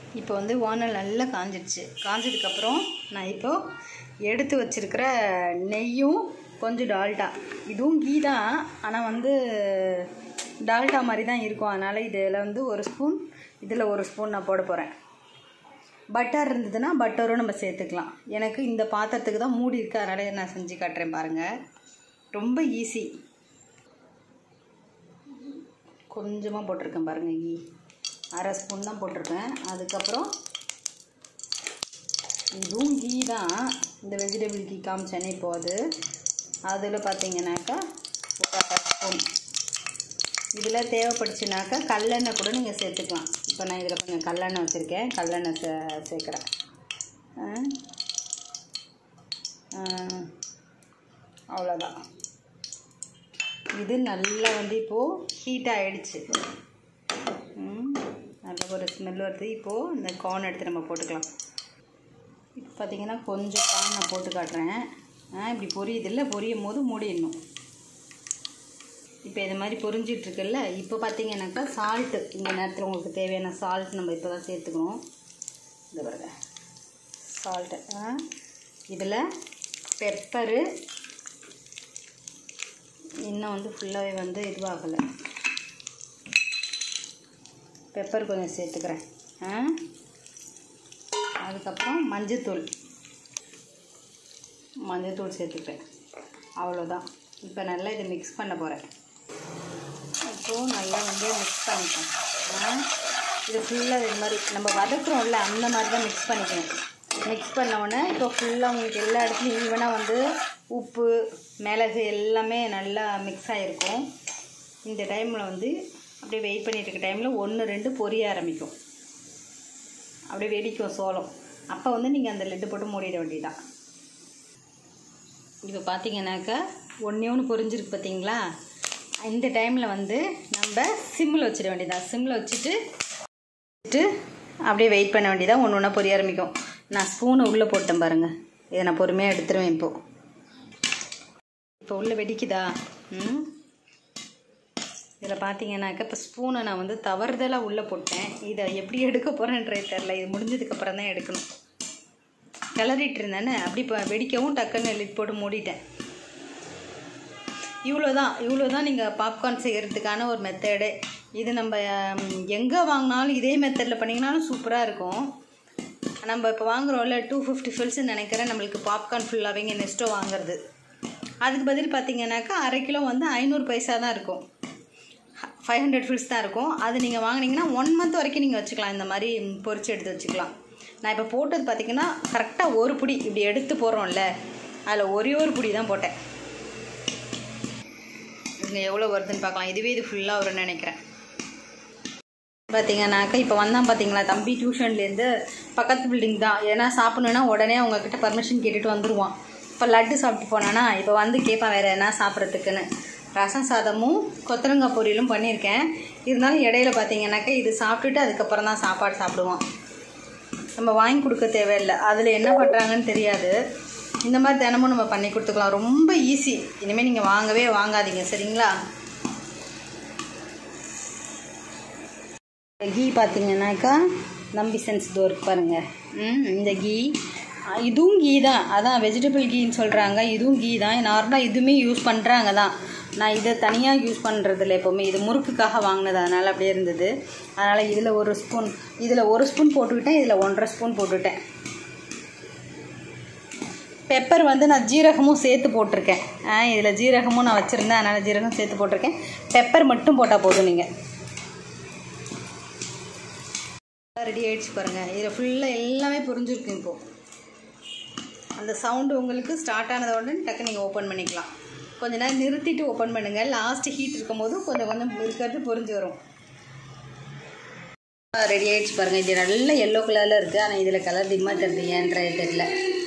இப்போ வந்து வானல் நல்லா காஞ்சிடுச்சு காஞ்சதுக்கப்புறம் நான் இப்போ எடுத்து வச்சிருக்கிற நெய்யும் கொஞ்சம் டால்டா இதுவும் கீ தான் ஆனால் வந்து டால்டா மாதிரி தான் இருக்கும் அதனால் இதில் வந்து ஒரு ஸ்பூன் இதில் ஒரு ஸ்பூன் நான் போட போகிறேன் பட்டர் இருந்ததுன்னா பட்டரும் நம்ம சேர்த்துக்கலாம் எனக்கு இந்த பாத்திரத்துக்கு தான் மூடி இருக்குது அதனால் நான் செஞ்சு காட்டுறேன் பாருங்கள் ரொம்ப ஈஸி கொஞ்சமாக போட்டிருக்கேன் பாருங்கள் கீ அரை ஸ்பூன் தான் போட்டிருக்கேன் அதுக்கப்புறம் இதுவும் கீ தான் இந்த வெஜிடபிள் கீ காமிச்சேனே இப்போ அது அதில் பார்த்தீங்கன்னாக்கா ஒரு அரை ஸ்பூன் இதில் தேவைப்படுச்சுனாக்கா கல்லெண்ணெய் கூட நீங்கள் சேர்த்துக்கலாம் இப்போ நான் இதில் கொஞ்சம் கல்லெண்ணெய் வச்சுருக்கேன் கல்லெண்ணெய் சே சேர்க்குறேன் ஆ. ஆ. அவ்வளோதான் இது நல்லா வந்து இப்போது ஹீட் ஆகிடுச்சு நல்ல ஒரு ஸ்மெல் வருது இப்போது இந்த கார்ன் எடுத்து நம்ம போட்டுக்கலாம் இப்போ பார்த்தீங்கன்னா கொஞ்சம் கார்ன் நான் போட்டு காட்டுறேன் ஆ இப்படி பொரியுதில்ல பொரியும் போது மூடிடணும் இப்போ இது மாதிரி பொரிஞ்சிட்டு இருக்குல்ல இப்போ பார்த்தீங்கன்னாக்கா சால்ட்டு இந்த நேரத்தில் உங்களுக்கு தேவையான சால்ட் நம்ம இப்போ தான் சேர்த்துக்கணும் இந்த பாருங்க சால்ட்டு இதில் பெப்பரு இன்னும் வந்து ஃபுல்லாகவே வந்து இதுவாகலை பெப்பர் கொஞ்சம் சேர்த்துக்கிறேன் ஆ அதுக்கப்புறம் மஞ்சத்தூள் மஞ்சத்தூள் சேர்த்துக்கிறேன் அவ்வளோதான் இப்போ நல்லா இதை மிக்ஸ் பண்ண போகிறேன் இப்போது நல்லா வந்து மிக்ஸ் பண்ணிப்பேன் ஆ இது ஃபுல்லாக இது மாதிரி நம்ம வதக்குறோம்ல அந்த மாதிரி தான் மிக்ஸ் பண்ணிக்கணும் மிக்ஸ் பண்ண உடனே இப்போ ஃபுல்லாக உங்களுக்கு எல்லா இடத்துலையும் ஈவனாக வந்து உப்பு மிளகு எல்லாமே நல்லா மிக்ஸ் ஆகிருக்கும் இந்த டைமில் வந்து அப்படியே வெயிட் பண்ணிட்டு இருக்க டைமில் ஒன்று ரெண்டு பொரிய ஆரம்பிக்கும் அப்படியே வெடிக்கும் சோளம் அப்போ வந்து நீங்கள் அந்த லெட்டு போட்டு மூடிட வேண்டியதான் இப்போ பார்த்தீங்கன்னாக்கா ஒன்றே ஒன்று பொரிஞ்சிருக்கு பார்த்தீங்களா இந்த டைமில் வந்து நம்ம சிம்மில் வச்சிட வேண்டியதான் சிம்மில் வச்சுட்டு வச்சுட்டு அப்படியே வெயிட் பண்ண வேண்டியதான் ஒன்று ஒன்றா பொரிய ஆரம்பிக்கும் நான் ஸ்பூனை உள்ளே போட்டேன் பாருங்கள் இதை நான் பொறுமையாக எடுத்துருவேன் இப்போது இப்போ உள்ளே வெடிக்குதா ம் இதில் பார்த்தீங்கன்னாக்கா இப்போ ஸ்பூனை நான் வந்து தவறுதலாக உள்ளே போட்டேன் இதை எப்படி எடுக்க போகிறேன்றே தெரில இது முடிஞ்சதுக்கப்புறம் தான் எடுக்கணும் கிளறிட்டு இருந்தேனே அப்படி இப்போ வெடிக்கவும் டக்குன்னு லிட் போட்டு மூடிட்டேன் இவ்வளோ தான் இவ்வளோ தான் நீங்கள் பாப்கார்ன் செய்கிறதுக்கான ஒரு மெத்தடு இது நம்ம எங்கே வாங்கினாலும் இதே மெத்தடில் பண்ணிங்கனாலும் சூப்பராக இருக்கும் நம்ம இப்போ வாங்குறோம்ல டூ ஃபிஃப்டி ஃபில்ஸ்ன்னு நினைக்கிறேன் நம்மளுக்கு பாப்கார்ன் ஃபுல்லாகவே இங்கே நெஸ்ட்டோ வாங்குறது அதுக்கு பதில் பார்த்தீங்கன்னாக்கா அரை கிலோ வந்து ஐநூறு பைசா தான் இருக்கும் ஃபைவ் ஹண்ட்ரட் ஃபில்ஸ் தான் இருக்கும் அது நீங்கள் வாங்கினீங்கன்னா ஒன் மந்த் வரைக்கும் நீங்கள் வச்சுக்கலாம் இந்த மாதிரி பொரிச்சு எடுத்து வச்சுக்கலாம் நான் இப்போ போட்டது பார்த்தீங்கன்னா கரெக்டாக ஒரு புடி இப்படி எடுத்து போடுறோம்ல அதில் ஒரே ஒரு புடி தான் போட்டேன் இங்கே எவ்வளோ வருதுன்னு பார்க்கலாம் இதுவே இது ஃபுல்லாக வரும்னு நினைக்கிறேன் பார்த்தீங்கன்னாக்கா இப்போ வந்தான் பார்த்தீங்களா தம்பி டியூஷன்லேருந்து பக்கத்து பில்டிங் தான் ஏன்னா சாப்பிடணுன்னா உடனே அவங்கக்கிட்ட பர்மிஷன் கேட்டுட்டு வந்துடுவான் இப்போ லட்டு சாப்பிட்டு போனானா இப்போ வந்து கேட்பான் வேறு என்ன சாப்பிட்றதுக்குன்னு ரசம் சாதமும் கொத்தரங்காய் பொரியலும் பண்ணியிருக்கேன் இருந்தாலும் இடையில பார்த்தீங்கன்னாக்கா இது சாப்பிட்டுட்டு அதுக்கப்புறம் தான் சாப்பாடு சாப்பிடுவான் நம்ம வாங்கி கொடுக்க தேவையில்லை அதில் என்ன பண்ணுறாங்கன்னு தெரியாது இந்த மாதிரி தினமும் நம்ம பண்ணி கொடுத்துக்கலாம் ரொம்ப ஈஸி இனிமேல் நீங்கள் வாங்கவே வாங்காதீங்க சரிங்களா கீ பார்த்தீங்கன்னாக்கா நம்பி சென்ஸ் இதோ இருக்கு பாருங்கள் ம் இந்த கீ அஹ் இதுவும் கீ தான் அதான் வெஜிடபிள் கீன்னு சொல்கிறாங்க இதுவும் கீ தான் நார்மலாக இதுவுமே யூஸ் பண்ணுறாங்க தான் நான் இதை தனியாக யூஸ் பண்ணுறதில்ல எப்போவுமே இது முறுக்குக்காக வாங்கினது அதனால் அப்படியே இருந்தது அதனால் இதில் ஒரு ஸ்பூன் இதில் ஒரு ஸ்பூன் போட்டுக்கிட்டேன் இதில் ஒன்றரை ஸ்பூன் போட்டுவிட்டேன் பெப்பர் வந்து நான் ஜீரகமும் சேர்த்து போட்டிருக்கேன் இதில் ஜீரகமும் நான் வச்சுருந்தேன் அதனால் ஜீரகம் சேர்த்து போட்டிருக்கேன் பெப்பர் மட்டும் போட்டால் போதும் நீங்கள் ரெடி ஆகிடுச்சு பாருங்கள் இதில் ஃபுல்லாக எல்லாமே புரிஞ்சிருக்கு இப்போது அந்த சவுண்டு உங்களுக்கு ஸ்டார்ட் ஆனத உடனே டக்கு நீங்கள் ஓப்பன் பண்ணிக்கலாம் கொஞ்ச நேரம் நிறுத்திட்டு ஓப்பன் பண்ணுங்கள் லாஸ்ட் ஹீட் இருக்கும்போது கொஞ்சம் கொஞ்சம் இருக்கிறது புரிஞ்சு வரும் ரெடி ஆகிடுச்சு பாருங்கள் இது நல்ல எல்லோ கலரில் இருக்குது ஆனால் இதில் கலர் டிம்மாக தெரியுது ஏன்ற தெரியல